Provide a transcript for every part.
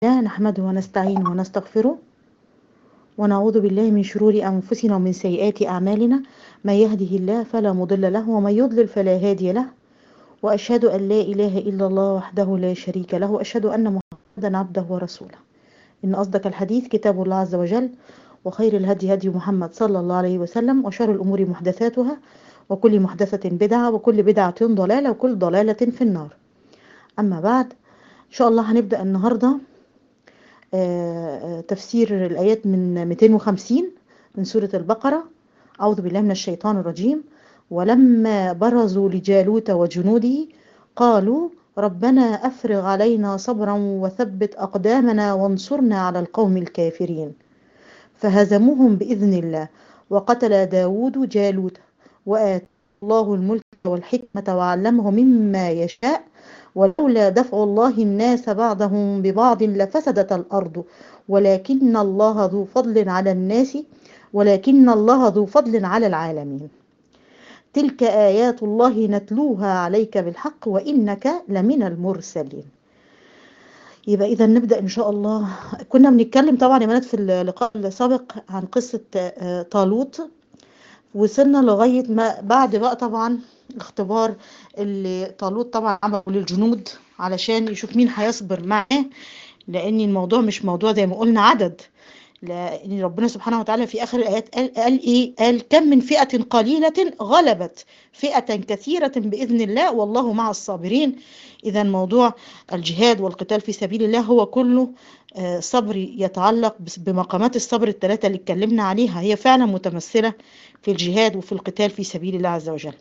الله نحمده ونستعينه ونستغفره ونعوذ بالله من شرور أنفسنا ومن سيئات أعمالنا من يهده الله فلا مضل له ومن يضلل فلا هادي له وأشهد أن لا إله إلا الله وحده لا شريك له وأشهد أن محمدا عبده ورسوله إن أصدق الحديث كتاب الله عز وجل وخير الهدي هدي محمد صلى الله عليه وسلم وشر الأمور محدثاتها وكل محدثة بدعة وكل بدعة ضلالة وكل ضلالة في النار أما بعد إن شاء الله هنبدأ النهاردة تفسير الآيات من 250 من سورة البقرة أعوذ بالله من الشيطان الرجيم ولما برزوا لجالوت وجنوده قالوا ربنا أفرغ علينا صبرا وثبت أقدامنا وانصرنا على القوم الكافرين فهزموهم بإذن الله وقتل داود جالوت وآتى الله الملك والحكمة وعلمه مما يشاء ولولا دفع الله الناس بعضهم ببعض لفسدت الأرض ولكن الله ذو فضل على الناس ولكن الله ذو فضل على العالمين تلك آيات الله نتلوها عليك بالحق وإنك لمن المرسلين يبقى إذا نبدأ إن شاء الله كنا بنتكلم طبعا يا بنات في اللقاء السابق عن قصة طالوت وصلنا لغاية ما بعد بقى طبعا اختبار اللي طالوت طبعا عمله للجنود علشان يشوف مين هيصبر معاه لان الموضوع مش موضوع زي ما قلنا عدد لان ربنا سبحانه وتعالى في اخر الايات قال, قال ايه قال كم من فئه قليله غلبت فئه كثيره باذن الله والله مع الصابرين اذا موضوع الجهاد والقتال في سبيل الله هو كله صبر يتعلق بمقامات الصبر الثلاثه اللي اتكلمنا عليها هي فعلا متمثله في الجهاد وفي القتال في سبيل الله عز وجل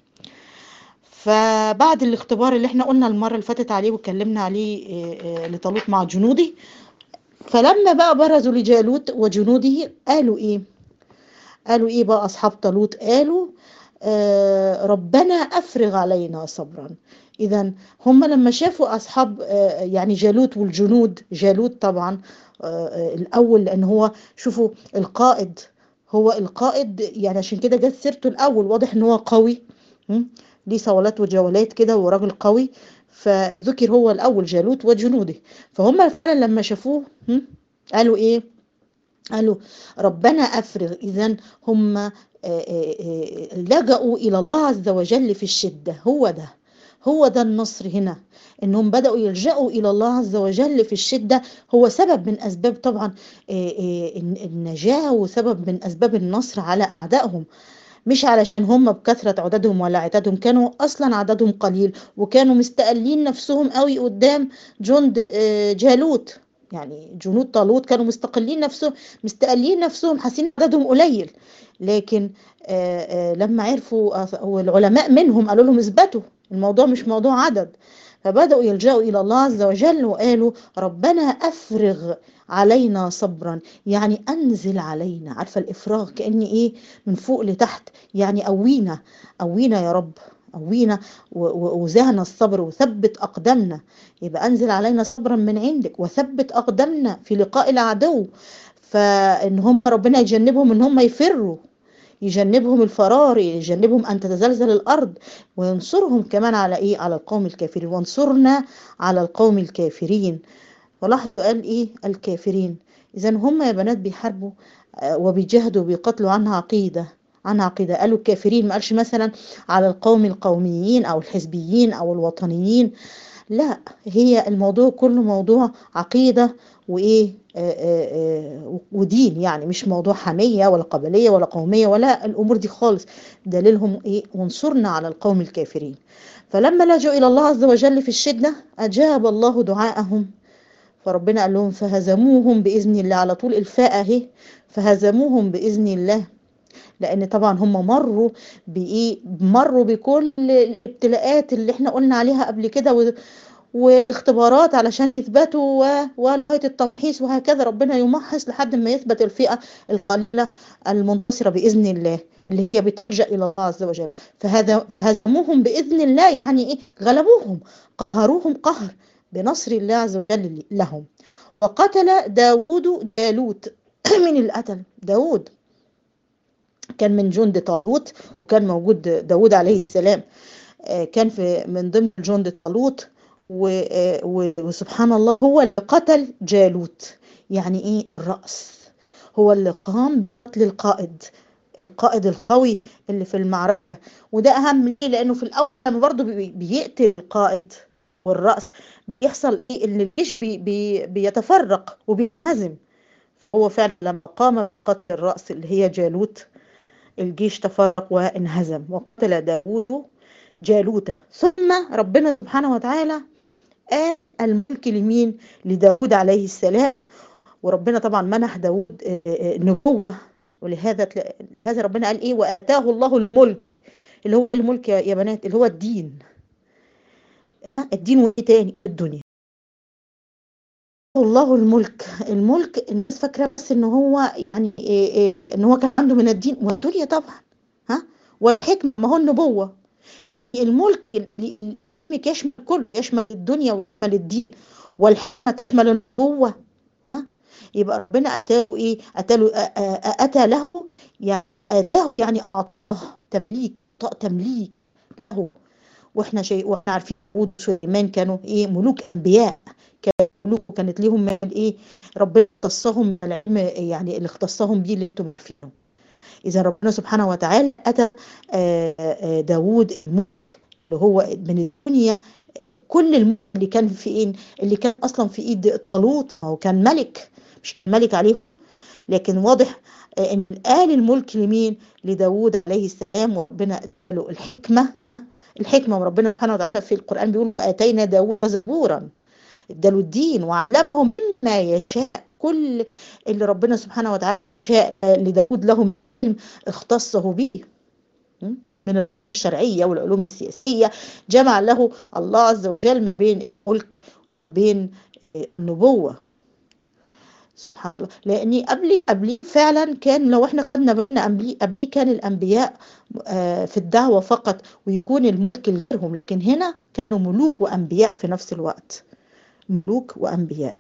فبعد الاختبار اللي احنا قلنا المره اللي فاتت عليه واتكلمنا عليه لطالوت مع جنوده فلما بقى برزوا لجالوت وجنوده قالوا ايه قالوا ايه بقى اصحاب طالوت قالوا آه ربنا افرغ علينا صبرا اذا هم لما شافوا اصحاب آه يعني جالوت والجنود جالوت طبعا آه الاول لان هو شوفوا القائد هو القائد يعني عشان كده جت سيرته الاول واضح ان هو قوي ليه صولات وجولات كده وراجل قوي فذكر هو الاول جالوت وجنوده فهم فعلا لما شافوه قالوا ايه قالوا ربنا افرغ اذا هم لجأوا الى الله عز وجل في الشده هو ده هو ده النصر هنا انهم بدأوا يلجأوا الى الله عز وجل في الشده هو سبب من اسباب طبعا النجاه وسبب من اسباب النصر على اعدائهم مش علشان هم بكثرة عددهم ولا عددهم كانوا أصلا عددهم قليل وكانوا مستقلين نفسهم قوي قدام جند جالوت يعني جنود طالوت كانوا مستقلين نفسهم مستقلين نفسهم حاسين عددهم قليل لكن لما عرفوا والعلماء منهم قالوا لهم اثبتوا الموضوع مش موضوع عدد فبدأوا يلجأوا إلى الله عز وجل وقالوا ربنا أفرغ علينا صبرا يعني أنزل علينا عارفة الإفراغ كأني إيه من فوق لتحت يعني قوينا قوينا يا رب قوينا وزهنا الصبر وثبت أقدامنا يبقى أنزل علينا صبرا من عندك وثبت أقدامنا في لقاء العدو فإن هم ربنا يجنبهم إن هم يفروا يجنبهم الفرار يجنبهم أن تتزلزل الأرض وينصرهم كمان على إيه على القوم الكافرين وانصرنا على القوم الكافرين ولاحظوا قال إيه الكافرين إذا هم يا بنات بيحاربوا وبيجاهدوا بيقتلوا عنها عقيدة عن عقيدة قالوا الكافرين ما قالش مثلا على القوم القوميين أو الحزبيين أو الوطنيين لا هي الموضوع كله موضوع عقيدة وإيه آآ آآ ودين يعني مش موضوع حمية ولا قبلية ولا قومية ولا الأمور دي خالص دليلهم إيه وانصرنا على القوم الكافرين فلما لجوا إلى الله عز وجل في الشدة أجاب الله دعاءهم فربنا قال لهم فهزموهم بإذن الله على طول الفاء اهي فهزموهم بإذن الله لأن طبعا هم مروا بإيه مروا بكل الابتلاءات اللي احنا قلنا عليها قبل كده واختبارات علشان يثبتوا ولغايه التمحيص وهكذا ربنا يمحص لحد ما يثبت الفئه القليله المنتصره باذن الله اللي هي بتلجا الى الله عز وجل فهذا هزموهم باذن الله يعني ايه غلبوهم قهروهم قهر بنصر الله عز وجل لهم وقتل داود جالوت من اللي قتل داود كان من جند طالوت وكان موجود داود عليه السلام كان في من ضمن جند طالوت وسبحان الله هو اللي قتل جالوت يعني ايه الرأس هو اللي قام بقتل القائد القائد القوي اللي في المعركة وده أهم ليه لأنه في الأول لما برضه بيقتل القائد والرأس بيحصل إيه إن الجيش بي بي بيتفرق وبينهزم هو فعلا لما قام بقتل الرأس اللي هي جالوت الجيش تفرق وانهزم وقتل داوود جالوت ثم ربنا سبحانه وتعالى قال الملك لمين لداود عليه السلام وربنا طبعا منح داود نبوة ولهذا هذا ربنا قال ايه واتاه الله الملك اللي هو الملك يا بنات اللي هو الدين الدين وايه تاني الدنيا الله الملك الملك الناس فاكره بس ان هو يعني إيه إيه ان هو كان عنده من الدين والدنيا طبعا ها والحكمه ما هو النبوه الملك الملك يشمل كله يشمل الدنيا ويشمل الدين والحكمه تشمل النبوه ها يبقى ربنا اتاه ايه اتى له اتى له يعني اتاه يعني اعطاه تمليك تمليك له واحنا شيء واحنا عارفين داوود وسليمان كانوا ايه ملوك انبياء كانوا ملوك وكانت ليهم من ايه ربنا اختصهم من العلم يعني اللي اختصهم بيه اللي انتم فيهم اذا ربنا سبحانه وتعالى اتى داوود الملك اللي هو من الدنيا كل الملك اللي كان في ايه اللي كان اصلا في ايد طالوت هو كان ملك مش ملك عليه لكن واضح ان قال الملك لمين لداوود عليه السلام وربنا له الحكمه الحكمه وربنا سبحانه وتعالى في القران بيقول اتينا داوود زبورا اداله الدين وعلمهم مما يشاء كل اللي ربنا سبحانه وتعالى شاء لداود لهم علم اختصه به من الشرعية والعلوم السياسية جمع له الله عز وجل ما بين الملك وبين النبوة سبحان الله لاني قبلي قبلي فعلا كان لو احنا خدنا بالنا قبلي قبلي كان الانبياء في الدعوه فقط ويكون الملك لغيرهم لكن هنا كانوا ملوك وانبياء في نفس الوقت ملوك وأنبياء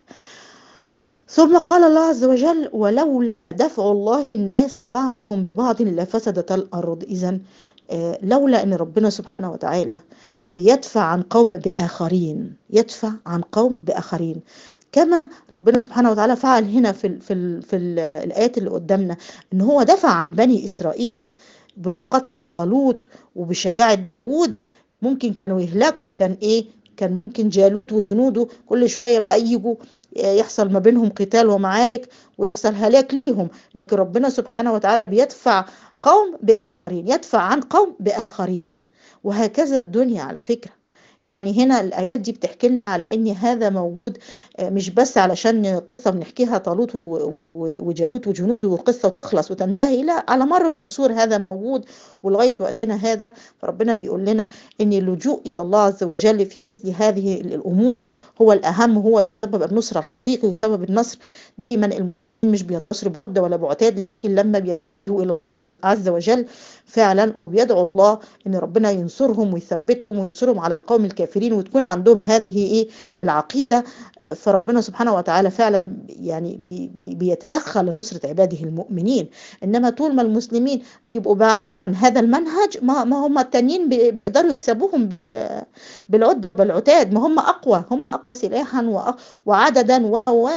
ثم قال الله عز وجل ولولا دفع الله الناس بعضهم ببعض لفسدت الأرض إذا لولا أن ربنا سبحانه وتعالى يدفع عن قوم بآخرين يدفع عن قوم بآخرين كما ربنا سبحانه وتعالى فعل هنا في ال في ال في ال الآيات اللي قدامنا أن هو دفع عن بني إسرائيل بقتل طالوت وبشجاعة داوود ممكن كانوا يهلكوا كان إيه كان ممكن جالوت وجنوده كل شويه يجوا يحصل ما بينهم قتال ومعارك ويحصل هلاك ليهم لكن ربنا سبحانه وتعالى بيدفع قوم بآخرين يدفع عن قوم بآخرين وهكذا الدنيا على فكرة يعني هنا الآيات دي بتحكي لنا على أن هذا موجود مش بس علشان قصة بنحكيها طالوت وجالوت وجنوده والقصة تخلص وتنتهي لا على مر العصور هذا موجود ولغاية وقتنا هذا فربنا بيقول لنا أن اللجوء إلى الله عز وجل في هذه الأمور هو الأهم هو سبب النصر الحقيقي وسبب النصر دايما المؤمنين مش بينتصروا بعدة ولا بعتاد لكن لما بيلجوا إلى عز وجل فعلا وبيدعو الله ان ربنا ينصرهم ويثبتهم وينصرهم على القوم الكافرين وتكون عندهم هذه ايه العقيده فربنا سبحانه وتعالى فعلا يعني بيتدخل نصرة عباده المؤمنين انما طول ما المسلمين يبقوا بعد من هذا المنهج ما ما هم التانيين بيقدروا يكسبوهم بالعد بالعتاد ما هم اقوى هم اقوى سلاحا وعددا و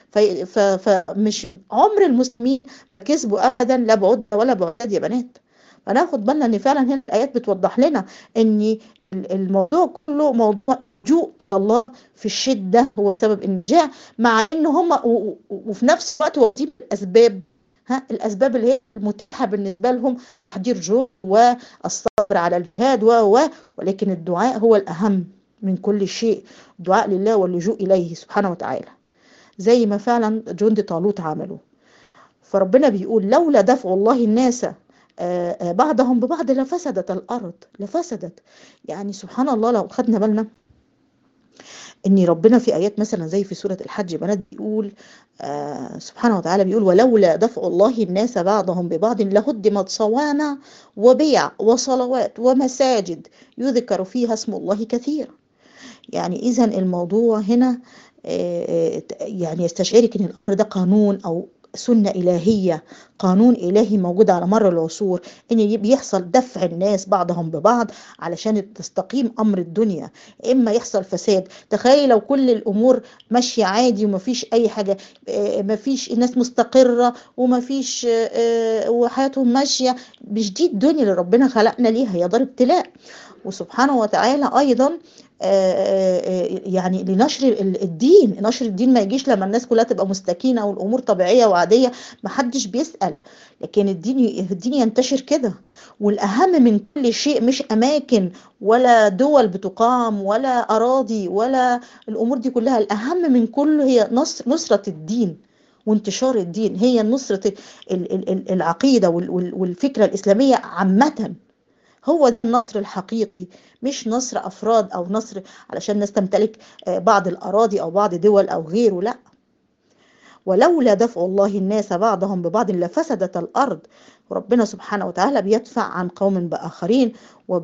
فمش عمر المسلمين كسبوا ابدا لا بعد ولا بعتاد يا بنات فناخد بالنا ان فعلا هنا الايات بتوضح لنا ان الموضوع كله موضوع لجوء الله في الشده هو سبب النجاح مع ان هم وفي نفس الوقت واخدين الاسباب ها الاسباب اللي هي المتاحه بالنسبه لهم تحضير جهد والصبر على الجهاد و ولكن الدعاء هو الاهم من كل شيء الدعاء لله واللجوء اليه سبحانه وتعالى زي ما فعلا جند طالوت عملوا فربنا بيقول لولا دفع الله الناس بعضهم ببعض لفسدت الارض لفسدت يعني سبحان الله لو خدنا بالنا ان ربنا في ايات مثلا زي في سوره الحج بنات بيقول آه سبحانه وتعالى بيقول ولولا دفع الله الناس بعضهم ببعض لهدمت صوامع وبيع وصلوات ومساجد يذكر فيها اسم الله كثيرا يعني اذا الموضوع هنا آه يعني يستشعرك ان الامر ده قانون او سنة إلهية قانون إلهي موجود على مر العصور إن بيحصل دفع الناس بعضهم ببعض علشان تستقيم أمر الدنيا إما يحصل فساد تخيل لو كل الأمور ماشية عادي ومفيش أي حاجة مفيش الناس مستقرة ومفيش وحياتهم ماشية مش دي الدنيا اللي ربنا خلقنا ليها هي دار ابتلاء وسبحانه وتعالى أيضا يعني لنشر الدين نشر الدين ما يجيش لما الناس كلها تبقى مستكينة والأمور طبيعية وعادية محدش بيسأل لكن الدين الدين ينتشر كده والأهم من كل شيء مش أماكن ولا دول بتقام ولا أراضي ولا الأمور دي كلها الأهم من كله هي نصر نصرة الدين وانتشار الدين هي نصرة العقيدة والفكرة الإسلامية عامة هو ده النصر الحقيقي مش نصر أفراد أو نصر علشان الناس تمتلك بعض الأراضي أو بعض دول أو غيره لا ولولا دفع الله الناس بعضهم ببعض لفسدت الأرض وربنا سبحانه وتعالى بيدفع عن قوم بآخرين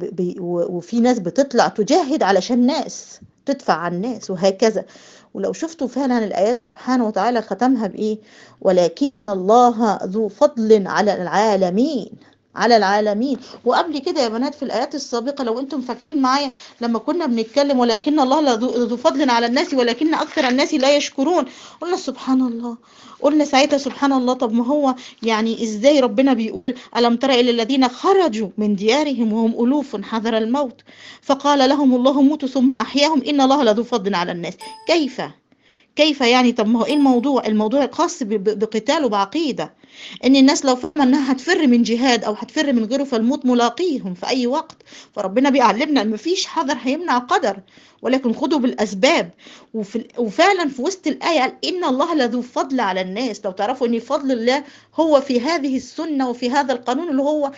وفي ناس بتطلع تجاهد علشان ناس تدفع عن الناس وهكذا ولو شفتوا فعلا الآيات سبحانه وتعالى ختمها بإيه ولكن الله ذو فضل على العالمين على العالمين وقبل كده يا بنات في الآيات السابقة لو أنتم فاكرين معايا لما كنا بنتكلم ولكن الله ذو فضل على الناس ولكن أكثر الناس لا يشكرون قلنا سبحان الله قلنا ساعتها سبحان الله طب ما هو يعني إزاي ربنا بيقول ألم تر إلى الذين خرجوا من ديارهم وهم ألوف حذر الموت فقال لهم الله موتوا ثم أحياهم إن الله لذو فضل على الناس كيف كيف يعني طب ما هو ايه الموضوع الموضوع خاص بقتال وبعقيده ان الناس لو فهمت انها هتفر من جهاد او هتفر من غيره فالموت ملاقيهم في اي وقت فربنا بيعلمنا ان مفيش حذر هيمنع قدر ولكن خدوا بالاسباب وفي وفعلا في وسط الايه قال ان الله لذو فضل على الناس لو تعرفوا ان فضل الله هو في هذه السنه وفي هذا القانون اللي هو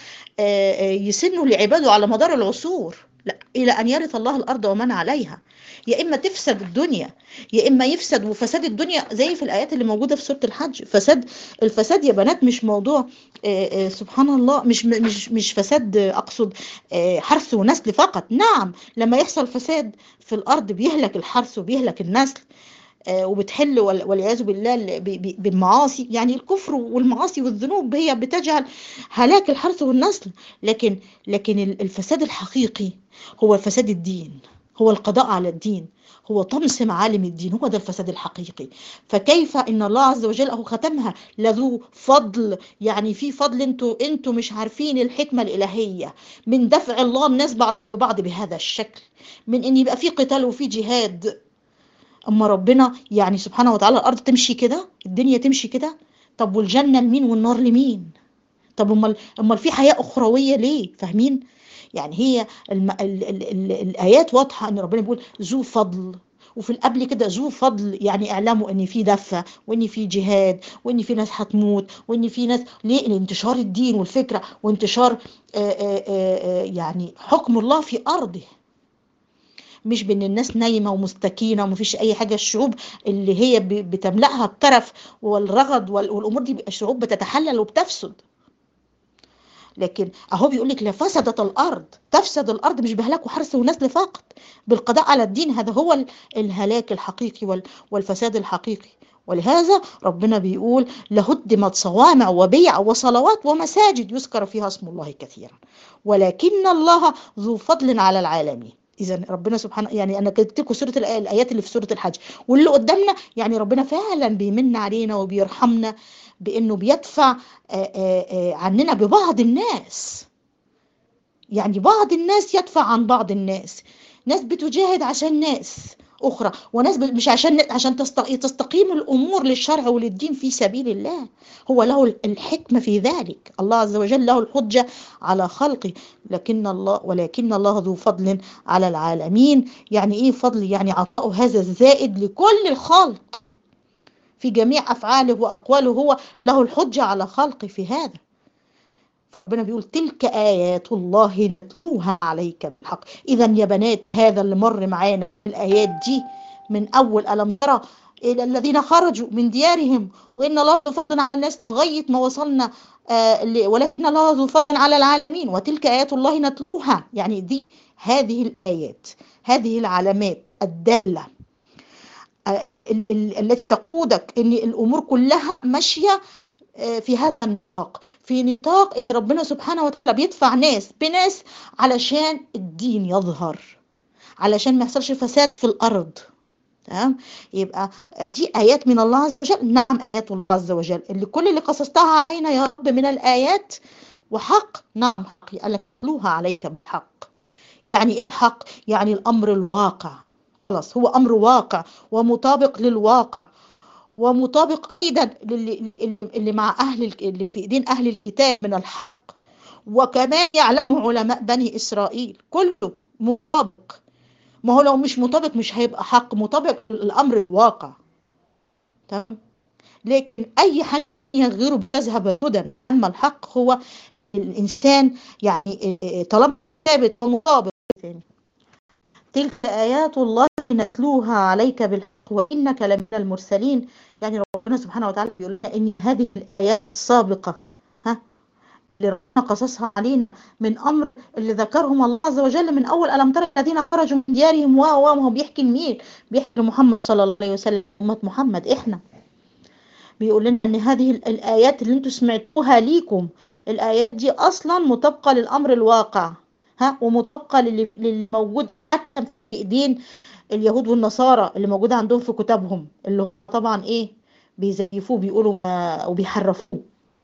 يسنه لعباده على مدار العصور لا إلى أن يرث الله الأرض ومن عليها يا إما تفسد الدنيا يا إما يفسد وفساد الدنيا زي في الآيات اللي موجودة في سورة الحج فساد الفساد يا بنات مش موضوع آآ آآ سبحان الله مش مش مش فساد أقصد حرث ونسل فقط نعم لما يحصل فساد في الأرض بيهلك الحرث وبيهلك النسل وبتحل والعياذ بالله بالمعاصي يعني الكفر والمعاصي والذنوب هي بتجعل هلاك الحرث والنسل لكن لكن الفساد الحقيقي هو فساد الدين هو القضاء على الدين هو طمس معالم الدين هو ده الفساد الحقيقي فكيف ان الله عز وجل اهو ختمها لذو فضل يعني في فضل انتوا انتوا مش عارفين الحكمه الالهيه من دفع الله الناس بعض بعض بهذا الشكل من ان يبقى في قتال وفي جهاد اما ربنا يعني سبحانه وتعالى الارض تمشي كده الدنيا تمشي كده طب والجنه لمين والنار لمين طب امال امال في حياه اخرويه ليه فاهمين يعني هي الم... ال... ال... ال... الايات واضحه ان ربنا بيقول ذو فضل وفي القبل كده ذو فضل يعني اعلموا ان في دفه وان في جهاد وان في ناس هتموت وان في ناس ليه انتشار الدين والفكره وانتشار آآ آآ يعني حكم الله في ارضه مش بان الناس نايمه ومستكينه ومفيش اي حاجه الشعوب اللي هي بتملاها الترف والرغد والامور دي الشعوب بتتحلل وبتفسد لكن اهو بيقول لك لفسدت الارض تفسد الارض مش بهلاك وحرث ونسل فقط بالقضاء على الدين هذا هو الهلاك الحقيقي والفساد الحقيقي ولهذا ربنا بيقول لهدمت صوامع وبيع وصلوات ومساجد يذكر فيها اسم الله كثيرا ولكن الله ذو فضل على العالمين اذا ربنا سبحانه يعني انا كتبت لكم سوره الايات اللي في سوره الحج واللي قدامنا يعني ربنا فعلا بيمن علينا وبيرحمنا بانه بيدفع آآ آآ عننا ببعض الناس يعني بعض الناس يدفع عن بعض الناس ناس بتجاهد عشان ناس اخرى وناس مش عشان عشان تستقيم الامور للشرع وللدين في سبيل الله هو له الحكمه في ذلك الله عز وجل له الحجه على خلقه لكن الله ولكن الله ذو فضل على العالمين يعني ايه فضل يعني عطاء هذا الزائد لكل الخلق في جميع افعاله واقواله هو له الحجه على خلقه في هذا ربنا بيقول تلك آيات الله نتلوها عليك بالحق إذا يا بنات هذا اللي مر معانا الآيات دي من أول ألم ترى إلى الذين خرجوا من ديارهم وإن الله ذو فضل على الناس لغاية ما وصلنا آه ولكن الله ذو فضل على العالمين وتلك آيات الله نتلوها يعني دي هذه الآيات هذه العلامات الدالة آه ال- ال- التي تقودك ان الامور كلها ماشيه آه، في هذا النطاق في نطاق إن ربنا سبحانه وتعالى بيدفع ناس بناس علشان الدين يظهر علشان ما يحصلش فساد في الارض تمام يبقى دي ايات من الله عز وجل نعم ايات الله عز وجل اللي كل اللي قصصتها علينا يا رب من الايات وحق نعم حق قال لك تلوها عليك بالحق يعني ايه حق يعني الامر الواقع خلاص هو امر واقع ومطابق للواقع ومطابق ايضا للي اللي مع اهل الك- اللي في ايدين اهل الكتاب من الحق وكمان يعلم علماء بني اسرائيل كله مطابق ما هو لو مش مطابق مش هيبقى حق مطابق الامر الواقع تمام لكن اي حاجه غيره بيذهب هدى اما الحق هو الانسان يعني طالما ثابت ومطابق تلك ايات الله نتلوها عليك بالحق وانك لمن المرسلين يعني ربنا سبحانه وتعالى بيقول لنا ان هذه الايات السابقه ها اللي ربنا قصصها علينا من امر اللي ذكرهم الله عز وجل من اول الم ترى الذين خرجوا من ديارهم و و هو بيحكي لمين؟ بيحكي لمحمد صلى الله عليه وسلم امه محمد احنا بيقول لنا ان هذه ال- الايات اللي انتم سمعتوها ليكم الايات دي اصلا مطابقه للامر الواقع ها ومطابقه للي للي موجود حتى في ايدين اليهود والنصارى اللي موجوده عندهم في كتابهم اللي هم طبعا ايه بيزيفوه بيقولوا ما- وبيحرفوه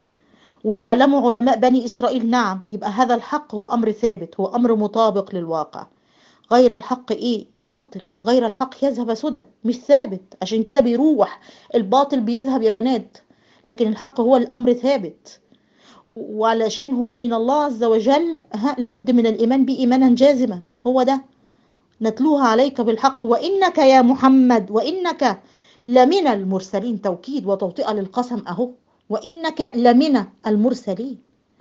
وكلام علماء بني إسرائيل نعم يبقى هذا الحق هو أمر ثابت هو أمر مطابق للواقع غير الحق إيه غير الحق يذهب سدى مش ثابت عشان كده بيروح الباطل بيذهب يا بنات لكن الحق هو الأمر ثابت وعلشان هو من الله عز وجل ها لابد من الإيمان به إيمانا جازما هو ده نتلوها عليك بالحق وإنك يا محمد وإنك لمن المرسلين توكيد وتوطئة للقسم أهو وإنك لمن المرسلين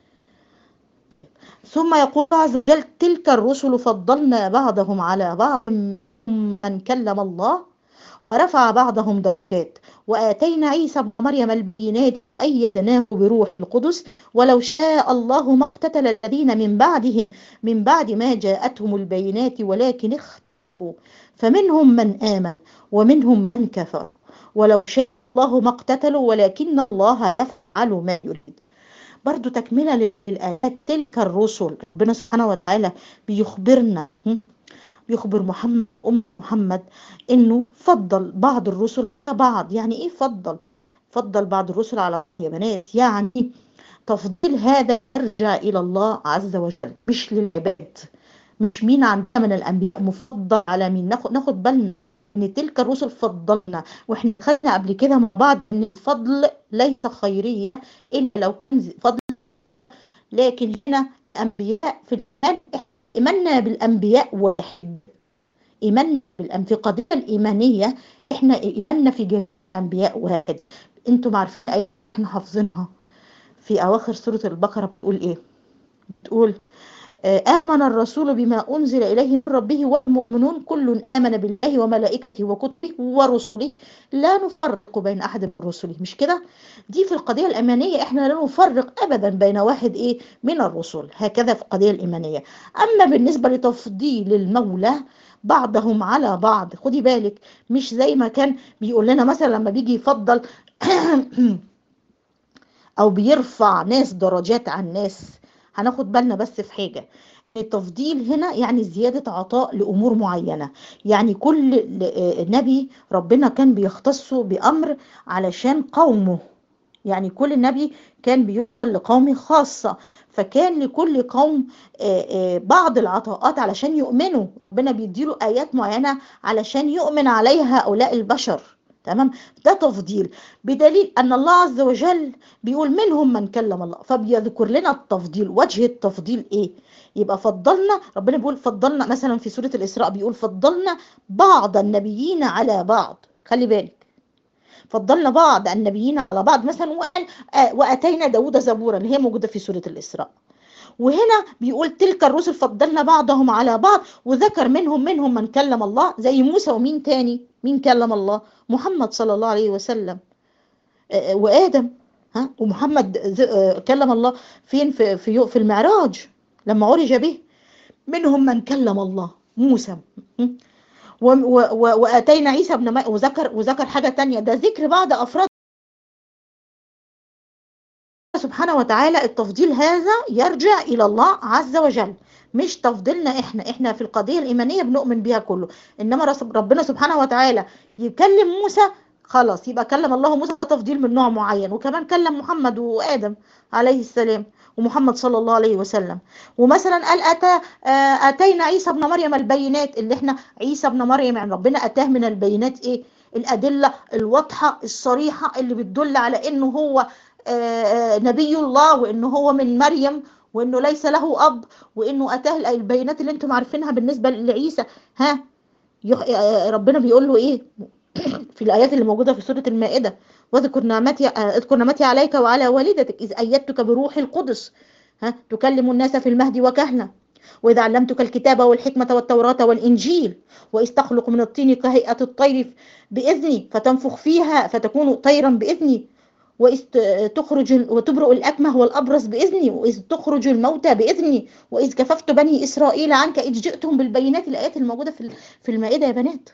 ثم يقول الله عز وجل تلك الرسل فضلنا بعضهم على بعض من كلم الله ورفع بعضهم درجات وآتينا عيسى ابن مريم البينات أيدناه بروح القدس ولو شاء الله ما اقتتل الذين من بعده من بعد ما جاءتهم البينات ولكن اختلفوا فمنهم من آمن ومنهم من كفر ولو شاء الله ما اقتتلوا ولكن الله يفعل ما يريد برضو تكملة للآيات تلك الرسل ربنا سبحانه وتعالى بيخبرنا م? بيخبر محمد أم محمد إنه فضل بعض الرسل على بعض يعني إيه فضل فضل بعض الرسل على بعض يا بنات يعني تفضيل هذا يرجع إلى الله عز وجل مش للعباد مش مين عندنا من الأنبياء مفضل على مين ناخد ناخد بالنا ان تلك الرسل فضلنا واحنا خدنا قبل كده مع بعض ان الفضل ليس خيريه الا لو كان فضل لكن هنا انبياء في الايمان ايماننا بالانبياء واحد ايماننا بالأنبياء في قضيه الايمانيه احنا ايماننا في جميع الانبياء واحد انتم عارفين ايه احنا حافظينها في اواخر سوره البقره بتقول ايه بتقول آمن الرسول بما أنزل إليه من ربه والمؤمنون كل آمن بالله وملائكته وكتبه ورسله لا نفرق بين أحد من رسله مش كده دي في القضية الإيمانية إحنا لا نفرق أبدا بين واحد إيه من الرسل هكذا في القضية الإيمانية أما بالنسبة لتفضيل المولى بعضهم على بعض خدي بالك مش زي ما كان بيقول لنا مثلا لما بيجي يفضل أو بيرفع ناس درجات عن ناس هناخد بالنا بس في حاجة التفضيل هنا يعني زيادة عطاء لأمور معينة يعني كل نبي ربنا كان بيختصه بأمر علشان قومه يعني كل نبي كان بيقول لقومه خاصة فكان لكل قوم بعض العطاءات علشان يؤمنوا ربنا بيديله آيات معينة علشان يؤمن عليها هؤلاء البشر تمام ده تفضيل بدليل ان الله عز وجل بيقول منهم من كلم الله فبيذكر لنا التفضيل وجه التفضيل ايه يبقى فضلنا ربنا بيقول فضلنا مثلا في سوره الاسراء بيقول فضلنا بعض النبيين على بعض خلي بالك فضلنا بعض النبيين على بعض مثلا وقال واتينا داود زبورا اللي هي موجوده في سوره الاسراء وهنا بيقول تلك الرسل فضلنا بعضهم على بعض وذكر منهم منهم من كلم الله زي موسى ومين تاني مين كلم الله محمد صلى الله عليه وسلم وآدم ها ومحمد كلم الله فين في في في المعراج لما عرج به منهم من كلم الله موسى و- و- و- واتينا عيسى ابن مريم وذكر وذكر حاجه تانية ده ذكر بعض افراد سبحانه وتعالى التفضيل هذا يرجع الى الله عز وجل مش تفضيلنا احنا احنا في القضيه الايمانيه بنؤمن بها كله انما رس- ربنا سبحانه وتعالى يكلم موسى خلاص يبقى كلم الله موسى تفضيل من نوع معين وكمان كلم محمد وادم عليه السلام ومحمد صلى الله عليه وسلم ومثلا قال اتى آه، اتينا عيسى ابن مريم البينات اللي احنا عيسى ابن مريم يعني ربنا اتاه من البينات ايه الادله الواضحه الصريحه اللي بتدل على انه هو آه، آه، نبي الله وانه هو من مريم وانه ليس له اب وانه اتاه البينات اللي انتم عارفينها بالنسبه لعيسى ها يخ... آه، ربنا بيقول له ايه في الايات اللي موجوده في سوره المائده واذكر نعمتي آه، اذكر نعمتي عليك وعلى والدتك اذ ايدتك بروح القدس ها تكلم الناس في المهد وكهلا وإذا علمتك الكتاب والحكمة والتوراة والإنجيل وإذ تخلق من الطين كهيئة الطير بإذني فتنفخ فيها فتكون طيرا بإذني وإذ ت- تخرج ال- وتبرئ الأكمه والأبرص بإذني وإذ تخرج الموتى بإذني وإذ كففت بني إسرائيل عنك إذ جئتهم بالبينات الآيات الموجودة في ال- في المائدة يا بنات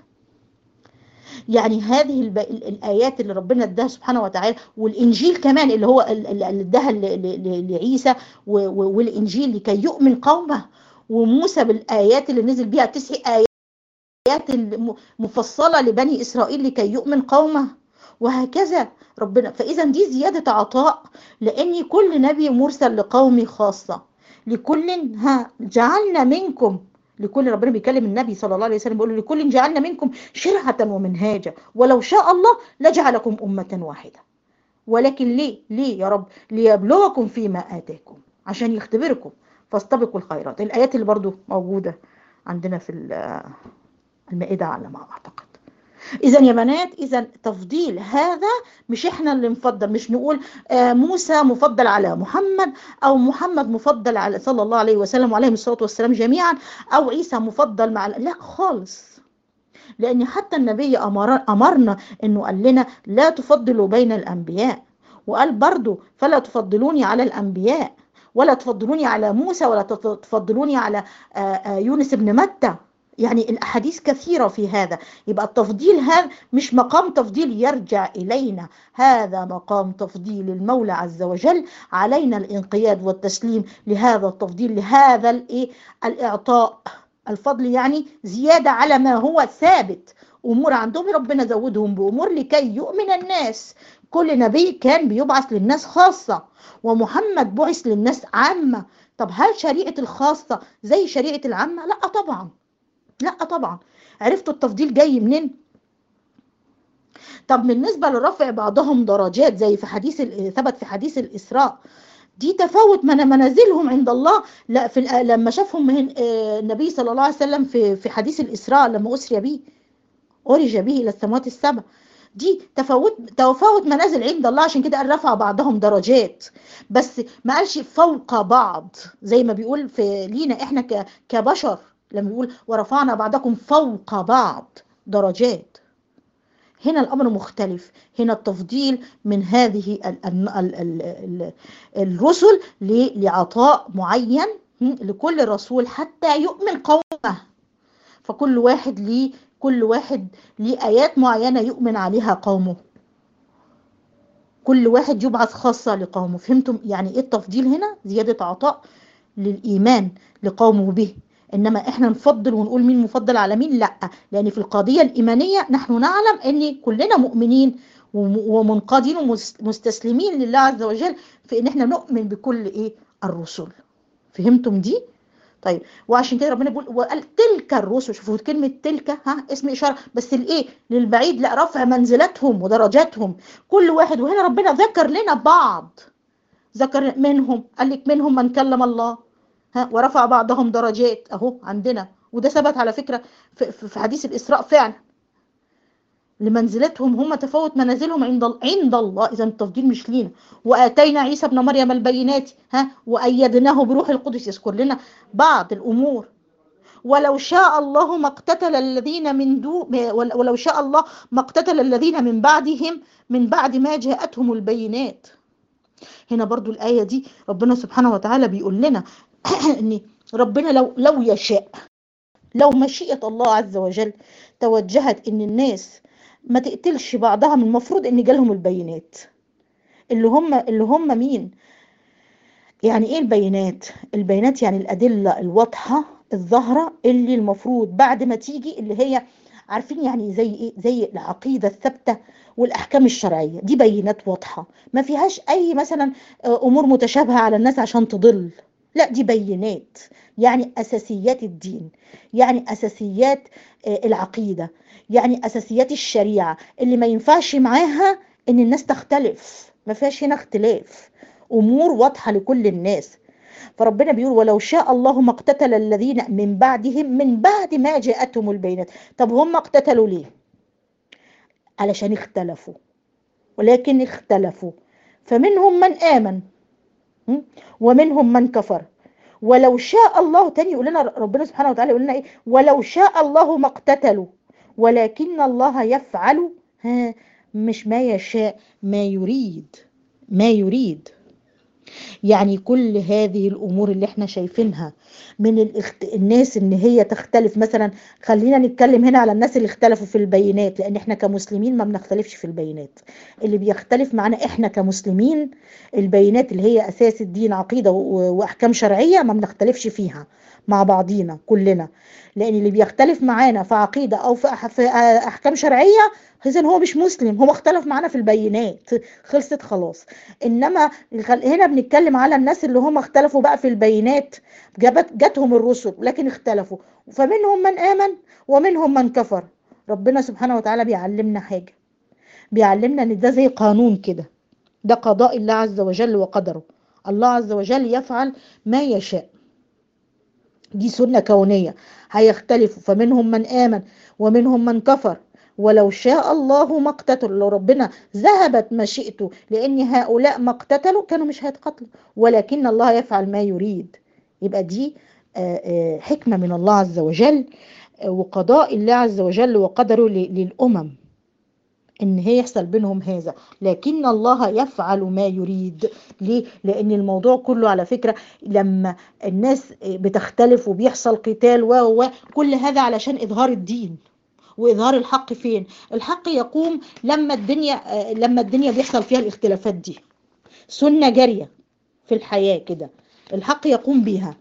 يعني هذه الب... ال- الآيات اللي ربنا اداها سبحانه وتعالى والإنجيل كمان اللي هو ال- ال- اللي اداها ل- ل- ل- لعيسى و- و- والإنجيل لكي يؤمن قومه وموسى بالآيات اللي نزل بيها تسع آيات الم- مفصلة لبني إسرائيل لكي يؤمن قومه وهكذا ربنا فإذا دي زيادة عطاء لأن كل نبي مرسل لقومه خاصة لكل ها جعلنا منكم لكل ربنا بيكلم النبي صلى الله عليه وسلم بيقول له لكل جعلنا منكم شرعة ومنهاجا ولو شاء الله لجعلكم أمة واحدة ولكن ليه ليه يا رب ليبلوكم فيما آتاكم عشان يختبركم فاستبقوا الخيرات الآيات اللي برضو موجودة عندنا في ال- المائدة على ما أعتقد إذا يا بنات إذا تفضيل هذا مش إحنا اللي نفضل مش نقول آه، موسى مفضل على محمد أو محمد مفضل على صلى الله عليه وسلم وعليهم الصلاة والسلام جميعا أو عيسى مفضل مع لا خالص لأن حتى النبي أمر أمرنا إنه قال لنا لا تفضلوا بين الأنبياء وقال برضو فلا تفضلوني على الأنبياء ولا تفضلوني على موسى ولا تف- تفضلوني على آه، آه، يونس بن متى يعني الأحاديث كثيرة في هذا يبقى التفضيل هذا مش مقام تفضيل يرجع إلينا هذا مقام تفضيل المولى عز وجل علينا الانقياد والتسليم لهذا التفضيل لهذا الإيه الإعطاء الفضل يعني زيادة على ما هو ثابت أمور عندهم ربنا زودهم بأمور لكي يؤمن الناس كل نبي كان بيبعث للناس خاصة ومحمد بعث للناس عامة طب هل شريعة الخاصة زي شريعة العامة؟ لا طبعا لا طبعا عرفتوا التفضيل جاي منين؟ طب بالنسبة لرفع بعضهم درجات زي في حديث ال- ثبت في حديث الإسراء دي تفاوت من منازلهم عند الله لا في الآ- لما شافهم من آه، النبي صلى الله عليه وسلم في في حديث الإسراء لما أسري به أرج به إلى السماوات السبع دي تفاوت تفاوت منازل عند الله عشان كده قال رفع بعضهم درجات بس ما قالش فوق بعض زي ما بيقول في لينا احنا ك- كبشر لما بيقول ورفعنا بعضكم فوق بعض درجات هنا الأمر مختلف هنا التفضيل من هذه ال ال ال ال ال الرسل ل- لعطاء معين م، لكل رسول حتى يؤمن قومه فكل واحد ليه كل واحد ليه آيات معينة يؤمن عليها قومه كل واحد يبعث خاصة لقومه فهمتم يعني ايه التفضيل هنا زيادة عطاء للإيمان لقومه به إنما إحنا نفضل ونقول مين مفضل على مين لأ لأن في القضية الإيمانية نحن نعلم أن كلنا مؤمنين وم- ومنقادين ومستسلمين لله عز وجل في إن إحنا نؤمن بكل إيه الرسل فهمتم دي؟ طيب وعشان كده ربنا بيقول وقال تلك الرسل شوفوا كلمة تلك ها اسم إشارة بس الإيه للبعيد لا رفع منزلتهم ودرجاتهم كل واحد وهنا ربنا ذكر لنا بعض ذكر منهم قال لك منهم من كلم الله ها ورفع بعضهم درجات اهو عندنا وده ثبت على فكرة في, في في حديث الإسراء فعلا لمنزلتهم هم تفاوت منازلهم عند ال- عند الله اذا التفضيل مش لينا واتينا عيسى ابن مريم البينات ها وايدناه بروح القدس يذكر لنا بعض الامور ولو شاء الله ما اقتتل الذين من دو ول- ولو شاء الله ما اقتتل الذين من بعدهم من بعد ما جاءتهم البينات هنا برضو الآية دي ربنا سبحانه وتعالى بيقول لنا ان ربنا لو لو يشاء لو مشيئة الله عز وجل توجهت ان الناس ما تقتلش بعضها من المفروض ان جالهم البينات اللي هم اللي هم مين يعني ايه البينات البينات يعني الادله الواضحه الظاهره اللي المفروض بعد ما تيجي اللي هي عارفين يعني زي ايه زي العقيده الثابته والاحكام الشرعيه دي بينات واضحه ما فيهاش اي مثلا امور متشابهه على الناس عشان تضل لا دي بينات يعني اساسيات الدين يعني اساسيات العقيده يعني اساسيات الشريعه اللي ما ينفعش معاها ان الناس تختلف ما فيهاش هنا اختلاف امور واضحه لكل الناس فربنا بيقول ولو شاء الله ما اقتتل الذين من بعدهم من بعد ما جاءتهم البينات طب هم اقتتلوا ليه علشان اختلفوا ولكن اختلفوا فمنهم من آمن ومنهم من كفر ولو شاء الله تاني يقول لنا ربنا سبحانه وتعالى يقول لنا ايه ولو شاء الله ما اقتتلوا ولكن الله يفعل ها مش ما يشاء ما يريد ما يريد يعني كل هذه الامور اللي احنا شايفينها من الاخت... الناس ان هي تختلف مثلا خلينا نتكلم هنا على الناس اللي اختلفوا في البينات لان احنا كمسلمين ما بنختلفش في البينات اللي بيختلف معنا احنا كمسلمين البينات اللي هي اساس الدين عقيده و... واحكام شرعيه ما بنختلفش فيها مع بعضينا كلنا لان اللي بيختلف معانا في عقيده او في, أح... في احكام شرعيه اذا هو مش مسلم هو اختلف معانا في البينات خلصت خلاص انما هنا بنتكلم على الناس اللي هم اختلفوا بقى في البينات جابت جاتهم الرسل لكن اختلفوا فمنهم من امن ومنهم من كفر ربنا سبحانه وتعالى بيعلمنا حاجه بيعلمنا ان ده زي قانون كده ده قضاء الله عز وجل وقدره الله عز وجل يفعل ما يشاء دي سنه كونيه هيختلفوا فمنهم من امن ومنهم من كفر ولو شاء الله ما اقتتلوا لو ربنا ذهبت مشيئته لان هؤلاء ما اقتتلوا كانوا مش هيتقتلوا ولكن الله يفعل ما يريد يبقى دي حكمه من الله عز وجل وقضاء الله عز وجل وقدره للامم ان هي يحصل بينهم هذا لكن الله يفعل ما يريد ليه لان الموضوع كله على فكره لما الناس بتختلف وبيحصل قتال و كل هذا علشان اظهار الدين واظهار الحق فين الحق يقوم لما الدنيا لما الدنيا بيحصل فيها الاختلافات دي سنه جاريه في الحياه كده الحق يقوم بيها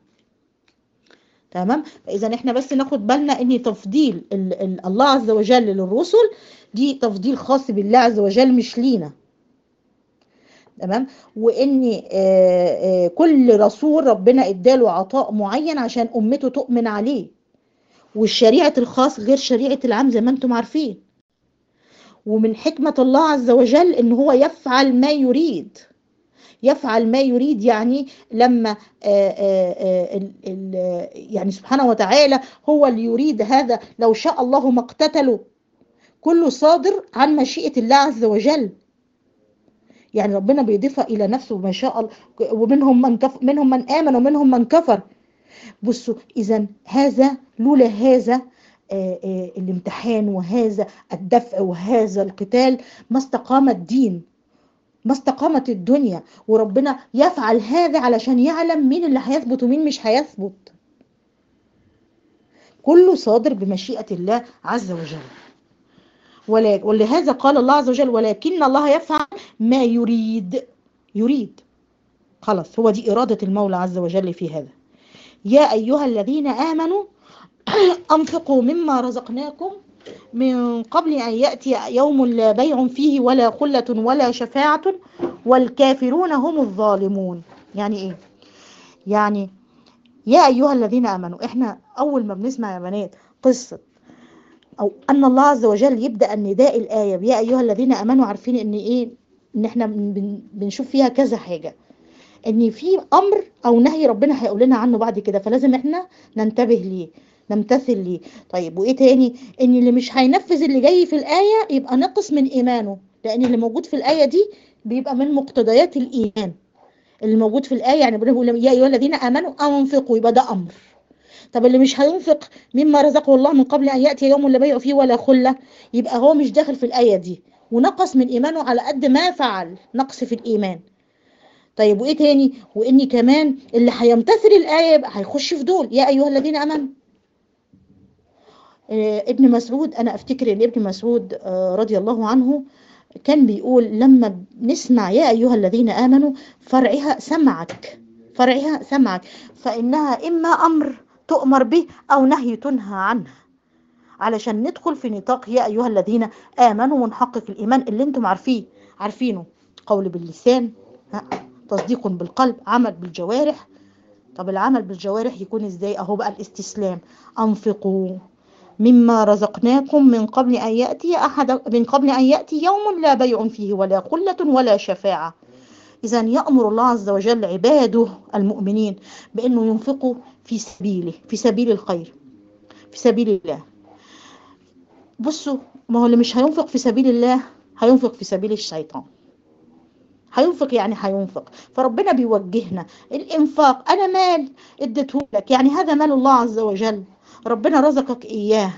تمام فاذا احنا بس ناخد بالنا ان تفضيل ال ال الله عز وجل للرسل دي تفضيل خاص بالله عز وجل مش لينا تمام وان كل رسول ربنا اداله عطاء معين عشان امته تؤمن عليه والشريعه الخاص غير شريعه العام زي ما انتم عارفين ومن حكمه الله عز وجل ان هو يفعل ما يريد يفعل ما يريد يعني لما آآ آآ ال ال يعني سبحانه وتعالى هو اللي يريد هذا لو شاء الله ما اقتتلوا كله صادر عن مشيئة الله عز وجل يعني ربنا بيضيفها إلى نفسه ما شاء الله ومنهم من كف منهم من آمن ومنهم من كفر بصوا إذا هذا لولا هذا آآ الامتحان وهذا الدفع وهذا القتال ما استقام الدين ما استقامت الدنيا وربنا يفعل هذا علشان يعلم مين اللي هيثبت ومين مش هيثبت كله صادر بمشيئة الله عز وجل ولهذا قال الله عز وجل ولكن الله يفعل ما يريد يريد خلاص هو دي إرادة المولى عز وجل في هذا يا أيها الذين آمنوا أنفقوا مما رزقناكم من قبل أن يأتي يوم لا بيع فيه ولا خلة ولا شفاعة والكافرون هم الظالمون يعني إيه؟ يعني يا أيها الذين آمنوا إحنا أول ما بنسمع يا بنات قصة أو أن الله عز وجل يبدأ النداء الآية يا أيها الذين آمنوا عارفين إن إيه إن إحنا بنشوف فيها كذا حاجة إن في أمر أو نهي ربنا هيقول لنا عنه بعد كده فلازم إحنا ننتبه ليه نمتثل ليه طيب وايه تاني ان اللي مش هينفذ اللي جاي في الايه يبقى نقص من ايمانه لان اللي موجود في الايه دي بيبقى من مقتضيات الايمان اللي موجود في الايه يعني بيقول يا ايها الذين امنوا انفقوا يبقى ده امر طب اللي مش هينفق مما رزقه الله من قبل ان ياتي يوم لا بيع فيه ولا خله يبقى هو مش داخل في الايه دي ونقص من ايمانه على قد ما فعل نقص في الايمان طيب وايه تاني واني كمان اللي هيمتثل الايه يبقى هيخش في دول يا ايها الذين امنوا آه، ابن مسعود انا افتكر ان ابن مسعود آه، رضي الله عنه كان بيقول لما نسمع يا ايها الذين امنوا فرعها سمعك فرعها سمعك فانها اما امر تؤمر به او نهي تنهى عنه علشان ندخل في نطاق يا ايها الذين امنوا ونحقق الايمان اللي انتم عارفيه عارفينه قول باللسان ها، تصديق بالقلب عمل بالجوارح طب العمل بالجوارح يكون ازاي اهو بقى الاستسلام انفقوا مما رزقناكم من قبل ان ياتي احد من قبل ان ياتي يوم لا بيع فيه ولا قله ولا شفاعه اذا يامر الله عز وجل عباده المؤمنين بانه ينفقوا في سبيله في سبيل الخير في سبيل الله بصوا ما هو اللي مش هينفق في سبيل الله هينفق في سبيل الشيطان هينفق يعني هينفق فربنا بيوجهنا الانفاق انا مال اديته لك يعني هذا مال الله عز وجل ربنا رزقك اياه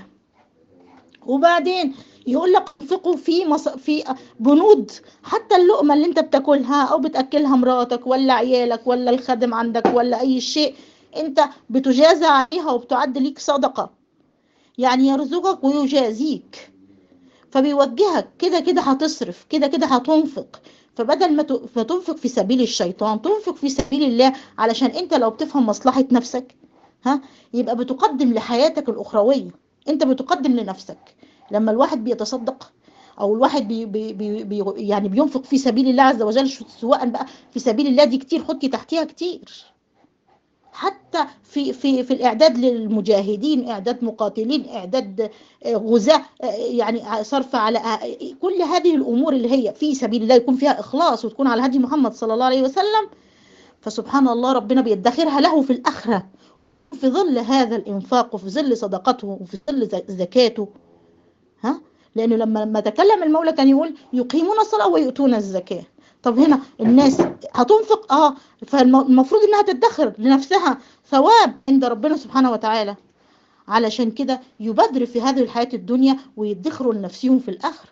وبعدين يقول لك انفقوا في مص... في بنود حتى اللقمه اللي انت بتاكلها او بتاكلها مراتك ولا عيالك ولا الخادم عندك ولا اي شيء انت بتجازى عليها وبتعد ليك صدقه يعني يرزقك ويجازيك فبيوجهك كده كده هتصرف كده كده هتنفق فبدل ما ت- ما تنفق في سبيل الشيطان تنفق في سبيل الله علشان انت لو بتفهم مصلحة نفسك ها يبقى بتقدم لحياتك الأخروية انت بتقدم لنفسك لما الواحد بيتصدق او الواحد بي بي بي بي يعني بينفق في سبيل الله عز وجل شو- سواء بقى في سبيل الله دي كتير حطي تحتيها كتير حتى في في في الاعداد للمجاهدين اعداد مقاتلين اعداد آه، غزاة آه، يعني صرف على آه، كل هذه الامور اللي هي في سبيل الله يكون فيها اخلاص وتكون على هدي محمد صلى الله عليه وسلم فسبحان الله ربنا بيدخرها له في الاخره في ظل هذا الانفاق وفي ظل صدقته وفي ظل ز- زكاته ها لانه لما لما تكلم المولى كان يقول يقيمون الصلاه ويؤتون الزكاه طب هنا الناس هتنفق اه فالمفروض انها تدخر لنفسها ثواب عند ربنا سبحانه وتعالى علشان كده يبادر في هذه الحياة الدنيا ويدخروا لنفسهم في الآخرة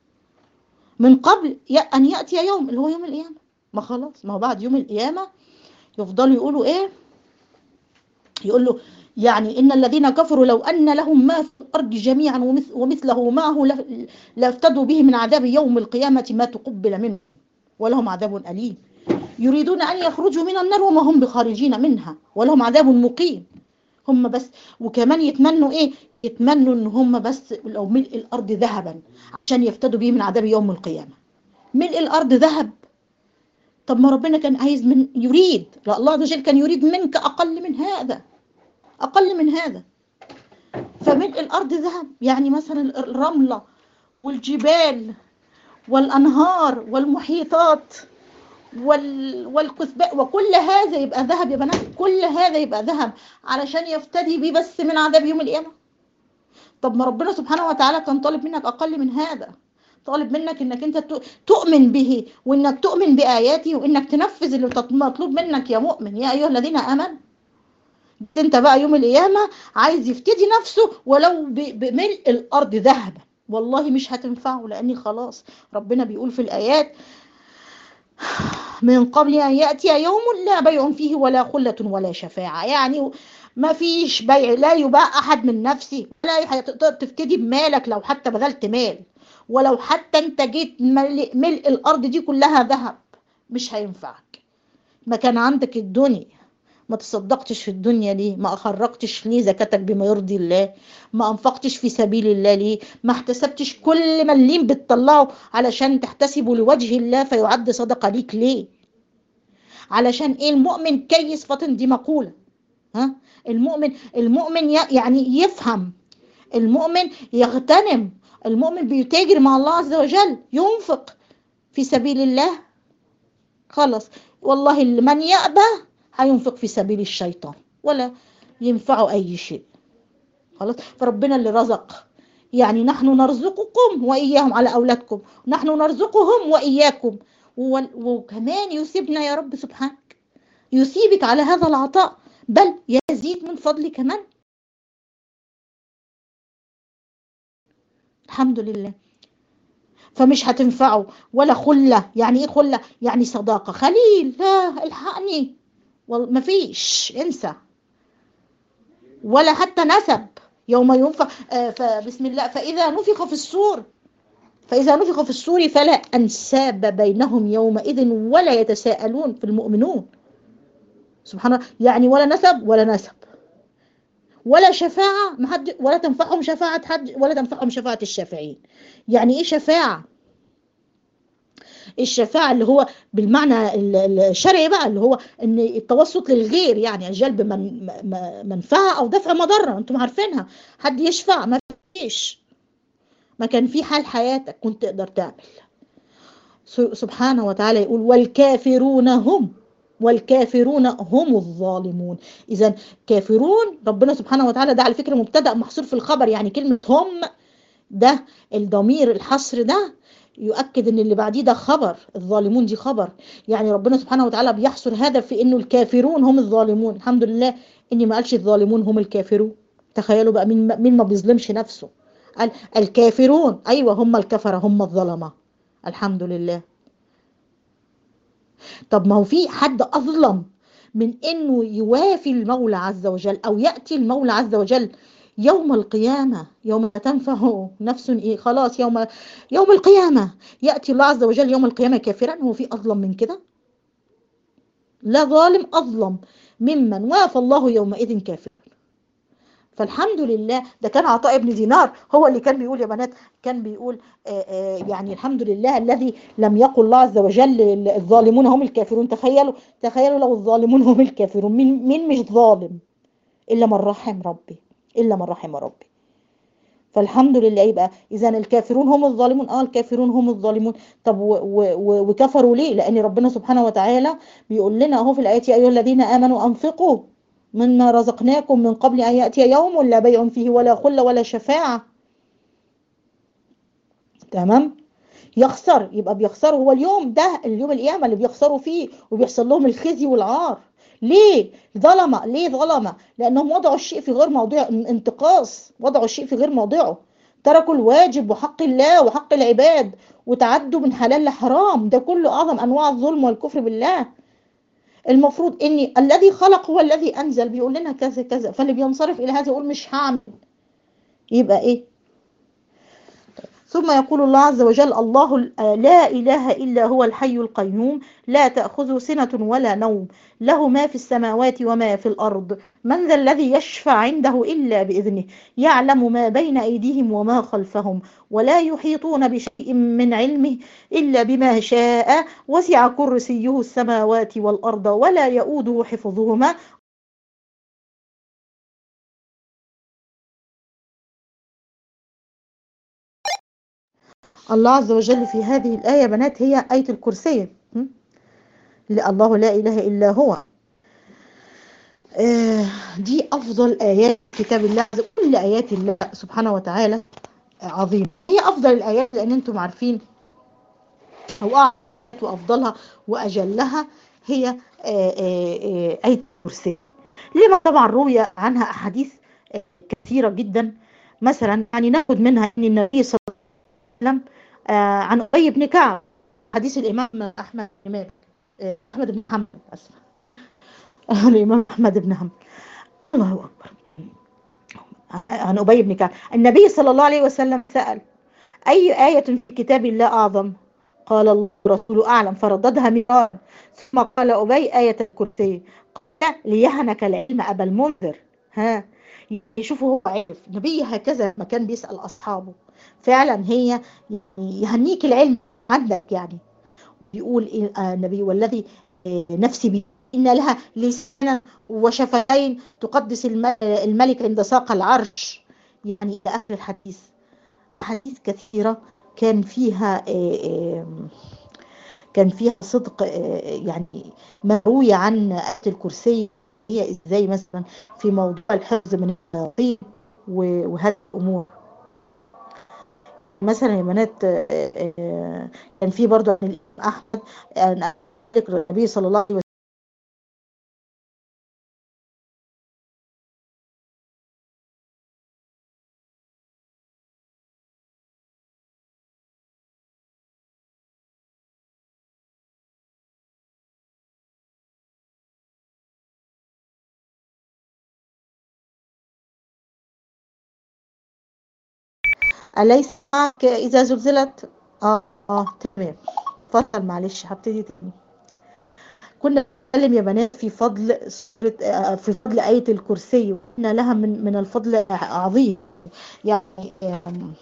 من قبل ي- أن يأتي يوم اللي هو يوم القيامة ما خلاص ما هو بعد يوم القيامة يفضلوا يقولوا إيه يقول له يعني إن الذين كفروا لو أن لهم ما في الأرض جميعا ومث- ومثله معه ل- لافتدوا به من عذاب يوم القيامة ما تقبل منه ولهم عذاب أليم يريدون أن يخرجوا من النار وما هم بخارجين منها ولهم عذاب مقيم هم بس وكمان يتمنوا ايه يتمنوا ان هم بس لو ملء الارض ذهبا عشان يفتدوا به من عذاب يوم القيامه ملء الارض ذهب طب ما ربنا كان عايز من يريد لا الله عز وجل كان يريد منك اقل من هذا اقل من هذا فملء الارض ذهب يعني مثلا الرمله والجبال والانهار والمحيطات وال... والكثباء وكل هذا يبقى ذهب يا بنات كل هذا يبقى ذهب علشان يفتدي بيه بس من عذاب يوم القيامة طب ما ربنا سبحانه وتعالى كان طالب منك أقل من هذا طالب منك انك انت ت- تؤمن به وانك تؤمن بآياته وانك تنفذ اللي تط- مطلوب منك يا مؤمن يا ايها الذين امنوا انت بقى يوم القيامة عايز يفتدي نفسه ولو ب- بملء الارض ذهبا والله مش هتنفعه لاني خلاص ربنا بيقول في الايات من قبل أن يأتي يوم لا بيع فيه ولا خلة ولا شفاعة يعني ما فيش بيع لا يباع أحد من نفسي لا هتقدر تفتدي بمالك لو حتى بذلت مال ولو حتى انت جيت ملء, ملء الأرض دي كلها ذهب مش هينفعك ما كان عندك الدنيا ما تصدقتش في الدنيا ليه ما أخرجتش ليه زكاتك بما يرضي الله ما أنفقتش في سبيل الله ليه ما احتسبتش كل مليم بتطلعه علشان تحتسبه لوجه الله فيعد صدقة ليك ليه علشان ايه المؤمن كيس فطن دي مقولة ها المؤمن المؤمن ي- يعني يفهم المؤمن يغتنم المؤمن بيتاجر مع الله عز وجل ينفق في سبيل الله خلاص والله اللي من يأبى هينفق في سبيل الشيطان ولا ينفعه أي شيء خلاص فربنا اللي رزق يعني نحن نرزقكم وإياهم على أولادكم نحن نرزقهم وإياكم وال- وكمان يثيبنا يا رب سبحانك يثيبك على هذا العطاء بل يزيد من فضل كمان الحمد لله فمش هتنفعه ولا خلة يعني ايه خلة يعني صداقة خليل لا الحقني والله مفيش انسى ولا حتى نسب يوم ينفخ آه، فبسم الله فإذا نفخ في الصور فإذا نفخ في الصور فلا أنساب بينهم يومئذ ولا يتساءلون في المؤمنون سبحان الله يعني ولا نسب ولا نسب ولا شفاعة ما حد ولا تنفعهم شفاعة حد ولا تنفعهم شفاعة الشافعين يعني إيه شفاعة الشفاعة اللي هو بالمعنى ال- ال- الشرعي بقى اللي هو ان التوسط للغير يعني جلب من م- منفعة او دفع مضرة انتم عارفينها حد يشفع ما فيش ما كان في حال حياتك كنت تقدر تعمل س- سبحانه وتعالى يقول والكافرون هم والكافرون هم الظالمون اذا كافرون ربنا سبحانه وتعالى ده على فكرة مبتدأ محصور في الخبر يعني كلمة هم ده الضمير الحصر ده يؤكد ان اللي بعديه ده خبر الظالمون دي خبر يعني ربنا سبحانه وتعالى بيحصر هذا في انه الكافرون هم الظالمون الحمد لله اني ما قالش الظالمون هم الكافرون تخيلوا بقى مين مين ما بيظلمش نفسه قال الكافرون ايوه هم الكفره هم الظلمه الحمد لله طب ما هو في حد اظلم من انه يوافي المولى عز وجل او ياتي المولى عز وجل يوم القيامة يوم لا تنفع نفس إيه خلاص يوم يوم القيامة يأتي الله عز وجل يوم القيامة كافرا هو في أظلم من كده لا ظالم أظلم ممن وافى الله يومئذ كافرا فالحمد لله ده كان عطاء بن دينار هو اللي كان بيقول يا بنات كان بيقول آآ آآ يعني الحمد لله الذي لم يقل الله عز وجل الظالمون هم الكافرون تخيلوا تخيلوا لو الظالمون هم الكافرون مين مين مش ظالم إلا من رحم ربي إلا من رحم ربي فالحمد لله يبقى إذا الكافرون هم الظالمون آه الكافرون هم الظالمون طب و و وكفروا ليه لأن ربنا سبحانه وتعالى بيقول لنا أهو في الآيات يا أيها الذين آمنوا أنفقوا مما رزقناكم من قبل أن يأتي يوم لا بيع فيه ولا خلة ولا شفاعة تمام يخسر يبقى بيخسروا هو اليوم ده اليوم القيامة اللي بيخسروا فيه وبيحصل لهم الخزي والعار ليه ظلمة ليه ظلمة لأنهم وضعوا الشيء في غير موضوع انتقاص وضعوا الشيء في غير موضعه تركوا الواجب وحق الله وحق العباد وتعدوا من حلال لحرام ده كله أعظم أنواع الظلم والكفر بالله المفروض ان الذي خلق هو الذي انزل بيقول لنا كذا كذا فاللي بينصرف الى هذا يقول مش هعمل يبقى ايه ثم يقول الله عز وجل الله لا إله إلا هو الحي القيوم لا تأخذه سنة ولا نوم له ما في السماوات وما في الأرض من ذا الذي يشفع عنده إلا بإذنه يعلم ما بين أيديهم وما خلفهم ولا يحيطون بشيء من علمه إلا بما شاء وسع كرسيه السماوات والأرض ولا يؤوده حفظهما الله عز وجل في هذه الآية بنات هي آية الكرسي الله لا إله إلا هو دي أفضل آيات كتاب الله كل آيات الله سبحانه وتعالى عظيمة هي أفضل الآيات لأن أنتم عارفين أو أعلى وأفضلها وأجلها هي آية الكرسي لما طبعا روي عنها أحاديث كثيرة جدا مثلا يعني ناخد منها أن النبي صلى الله عليه وسلم عن أبي بن كعب حديث الإمام أحمد بن أحمد بن محمد أسف الإمام أحمد بن محمد الله أكبر عن أبي بن كعب النبي صلى الله عليه وسلم سأل أي آية في كتاب الله أعظم قال الله ورسوله أعلم فرددها مرارا ثم قال أبي آية الكرسي قال ليهنك العلم أبا المنذر ها يشوفوا هو عارف النبي هكذا ما كان بيسأل أصحابه فعلا هي يهنيك العلم عندك يعني بيقول النبي والذي نفسي بي إن لها لسانا وشفتين تقدس الملك عند ساق العرش يعني إلى آخر الحديث حديث كثيرة كان فيها كان فيها صدق يعني مروي عن آية الكرسي هي ازاي مثلا في موضوع الحفظ من الشياطين وهذه الامور مثلا يا بنات كان في برضه عن الامام احمد ذكر النبي صلى الله عليه وسلم أليس معك إذا زلزلت اه اه تمام اتفضل معلش هبتدي تاني كنا بنتكلم يا بنات في فضل سورة آه، في فضل آية الكرسي وإن لها من من الفضل عظيم يعني آم،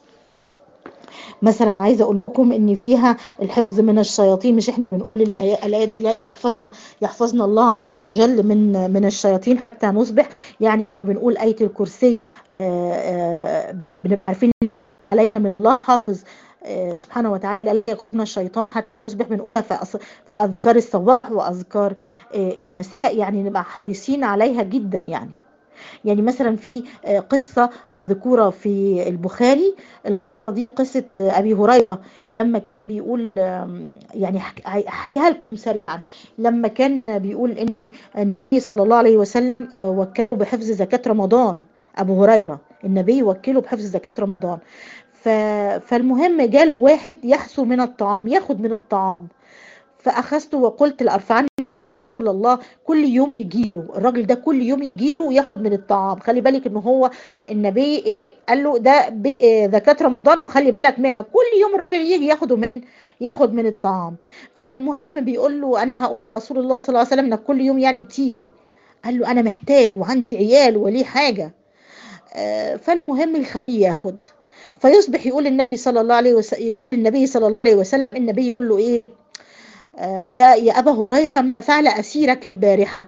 مثلا عايزه اقول لكم ان فيها الحفظ من الشياطين مش احنا بنقول الآية- الايات لا يحفظ- يحفظنا الله جل من من الشياطين حتى نصبح يعني بنقول آية الكرسي آه، آه، بنبقى عارفين علينا من الله حافظ آه، سبحانه وتعالى لا يكون الشيطان حتى يصبح بنقولها في أص- في اذكار الصباح واذكار آه، المساء يعني نبقى حريصين عليها جدا يعني يعني مثلا في آه، قصة ذكورة في البخاري دي قصة آه، أبي هريرة لما كان بيقول آم، يعني هحك- هحكيها لكم سريعا لما كان بيقول إن النبي صلى الله عليه وسلم وكله بحفظ زكاة رمضان أبو هريرة النبي وكله بحفظ زكاة رمضان ف... فالمهم جال واحد يحسو من الطعام ياخد من الطعام فأخذته وقلت لأرفعني رسول الله كل يوم يجيله الراجل ده كل يوم يجيله وياخد من الطعام خلي بالك ان هو النبي قال له ده ب- آه، زكاة رمضان خلي بالك منها كل يوم الراجل يجي ياخده من ياخد من الطعام المهم بيقول له انا هقول رسول الله صلى الله عليه وسلم انك كل يوم يعني تيجي قال له انا محتاج وعندي عيال وليه حاجه آه، فالمهم يخليه ياخد فيصبح يقول النبي صلى الله عليه وسلم النبي صلى الله عليه وسلم النبي يقول له ايه آه، يا يا ابا هريره ما فعل اسيرك البارحه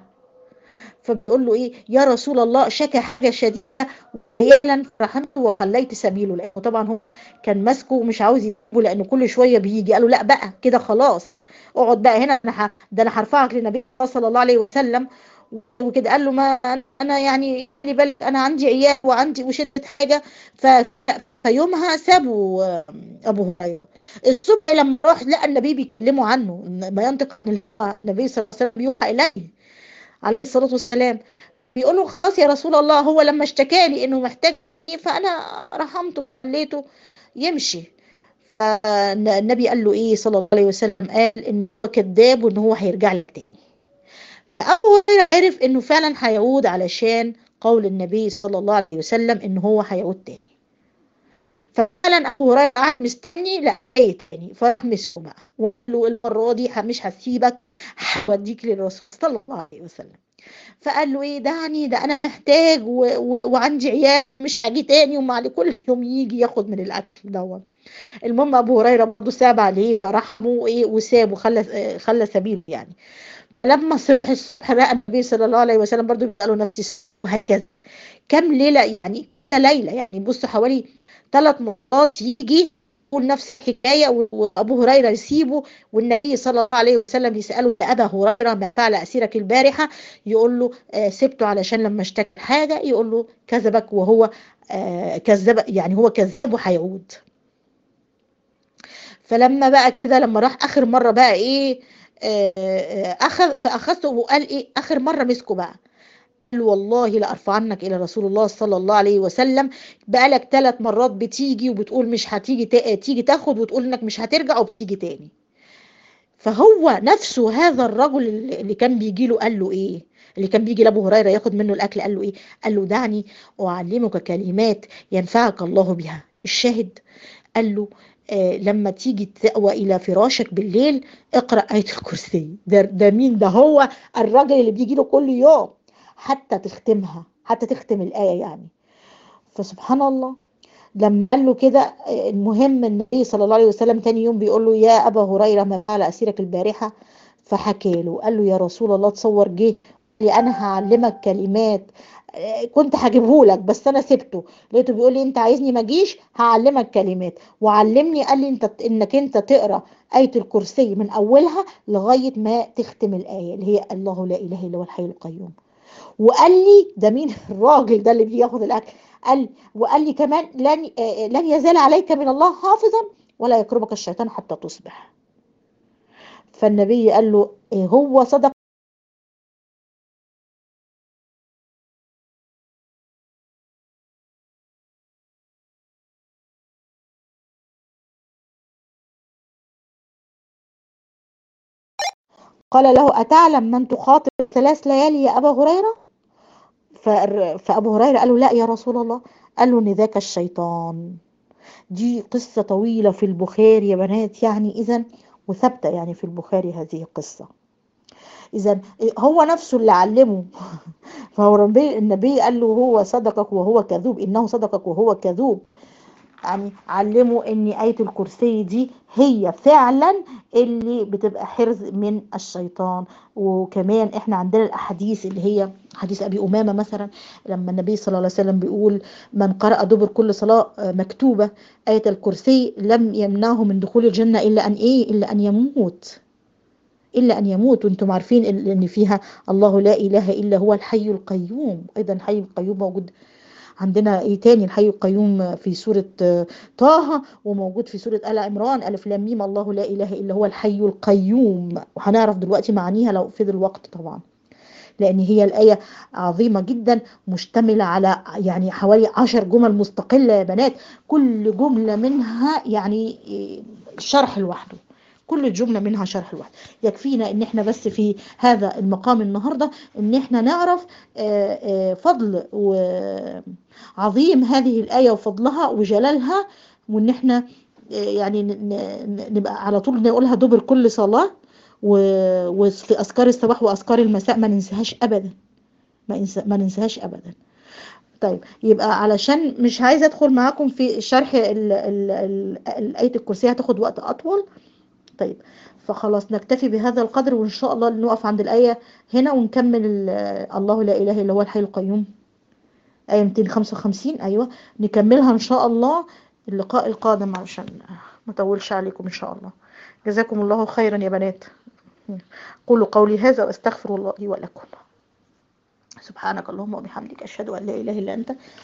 فبيقول له ايه يا رسول الله شكى حاجه شديده وعيالا فرحمته وخليت سبيله لانه طبعا هو كان ماسكه ومش عاوز يجيبه لانه كل شويه بيجي قال له لا بقى كده خلاص اقعد بقى هنا انا ح... ده انا هرفعك للنبي صلى الله عليه وسلم وكده قال له ما انا يعني خلي بالك انا عندي عيال وعندي وشدة حاجه ف... فيومها سابوا آه، ابو هريره الصبح لما راح لقى النبي بيكلمه عنه ما ينطق عن الهوى. النبي صلى الله عليه وسلم يوحى اليه عليه الصلاه والسلام بيقول له خلاص يا رسول الله هو لما اشتكى لي انه محتاج إيه، فانا رحمته وخليته يمشي فالنبي قال له ايه صلى الله عليه وسلم قال انه هو كذاب وان هو هيرجع لك تاني ابو هريره عرف انه فعلا هيعود علشان قول النبي صلى الله عليه وسلم ان هو هيعود تاني ففعلا ابو هريره قاعد مستني لا جاي تاني فراح مسكه بقى وقال له المره دي مش هسيبك هوديك للرسول صلى الله عليه وسلم فقال له ايه دعني ده انا محتاج و... و... وعندي عيال مش هاجي تاني ومع كل يوم يجي ياخد من الاكل دوت المهم ابو هريره برضه ساب عليه رحمه ايه وسابه خلى خلى سبيله يعني لما صبح الصبح لقى النبي صلى الله عليه وسلم برضه بيساله نفس السؤال وهكذا كم ليله يعني كم ليله يعني بص حوالي ثلاث مرات يجي يقول نفس الحكايه و- وابو هريره يسيبه والنبي صلى الله عليه وسلم يساله يا ابا هريره ما فعل اسيرك البارحه يقول له آه سبته علشان لما اشتكى حاجه يقول له كذبك وهو آه كذب يعني هو كذاب وهيعود فلما بقى كده لما راح اخر مره بقى ايه آه، آه، اخذ اخذته وقال ايه اخر مره مسكه بقى قال له والله لارفعنك الى رسول الله صلى الله عليه وسلم بقالك ثلاث مرات بتيجي وبتقول مش هتيجي تا- تيجي تاخد وتقول انك مش هترجع وبتيجي تاني فهو نفسه هذا الرجل اللي اللي كان بيجي له قال له ايه اللي كان بيجي لابو هريره ياخد منه الاكل قال له ايه قال له دعني اعلمك كلمات ينفعك الله بها الشاهد قال له آه لما تيجي تأوى إلى فراشك بالليل اقرأ آية الكرسي ده, ده مين ده هو الراجل اللي بيجي له كل يوم حتى تختمها حتى تختم الآية يعني فسبحان الله لما قال له كده آه، المهم النبي صلى الله عليه وسلم تاني يوم بيقول له يا أبا هريرة ما فعل أسيرك البارحة فحكى له قال له يا رسول الله تصور جه لي أنا هعلمك كلمات آه، كنت هجيبه لك بس انا سبته لقيته بيقول لي انت عايزني ما اجيش هعلمك كلمات وعلمني قال لي انت انك انت تقرا آية الكرسي من اولها لغاية ما تختم الآية اللي هي الله لا اله الا هو الحي القيوم وقال لي ده مين الراجل ده اللي بياخد الاكل قال وقال لي كمان لن آه، لن يزال عليك من الله حافظا ولا يقربك الشيطان حتى تصبح فالنبي قال له إيه هو صدق قال له أتعلم من تخاطب ثلاث ليالي يا أبا هريرة فالر- فأبو هريرة قال له لا يا رسول الله قال له إن ذاك الشيطان دي قصة طويلة في البخاري يا بنات يعني إذا وثابتة يعني في البخاري هذه القصة إذا هو نفسه اللي علمه فهو ربي النبي قال له هو صدقك وهو كذوب إنه صدقك وهو كذوب يعني علموا ان آية الكرسي دي هي فعلا اللي بتبقى حرز من الشيطان وكمان احنا عندنا الاحاديث اللي هي حديث ابي امامه مثلا لما النبي صلى الله عليه وسلم بيقول من قرأ دبر كل صلاة مكتوبة آية الكرسي لم يمنعه من دخول الجنة الا ان ايه الا ان يموت الا ان يموت وانتم عارفين ان فيها الله لا اله الا هو الحي القيوم ايضا الحي القيوم موجود عندنا ايه تاني الحي القيوم في سورة طه وموجود في سورة آل عمران ألف لام ميم الله لا إله إلا هو الحي القيوم وهنعرف دلوقتي معانيها لو فضل الوقت طبعا لأن هي الآية عظيمة جدا مشتملة على يعني حوالي عشر جمل مستقلة يا بنات كل جملة منها يعني شرح لوحده كل جملة منها شرح لوحده يكفينا ان احنا بس في هذا المقام النهاردة ان احنا نعرف فضل عظيم هذه الآية وفضلها وجلالها وان احنا يعني نبقى على طول نقولها دبر كل صلاة وفي أذكار الصباح وأذكار المساء ما ننساهاش أبدا ما ننساهاش أبدا طيب يبقى علشان مش عايزة أدخل معاكم في شرح الآية الكرسي هتاخد وقت أطول طيب فخلاص نكتفي بهذا القدر وإن شاء الله نقف عند الآية هنا ونكمل الله لا إله إلا هو الحي القيوم آية 255 أيوة نكملها إن شاء الله اللقاء القادم علشان ما أطولش عليكم إن شاء الله جزاكم الله خيرا يا بنات قولوا قولي هذا وأستغفر الله لي ولكم سبحانك اللهم وبحمدك أشهد أن لا إله إلا أنت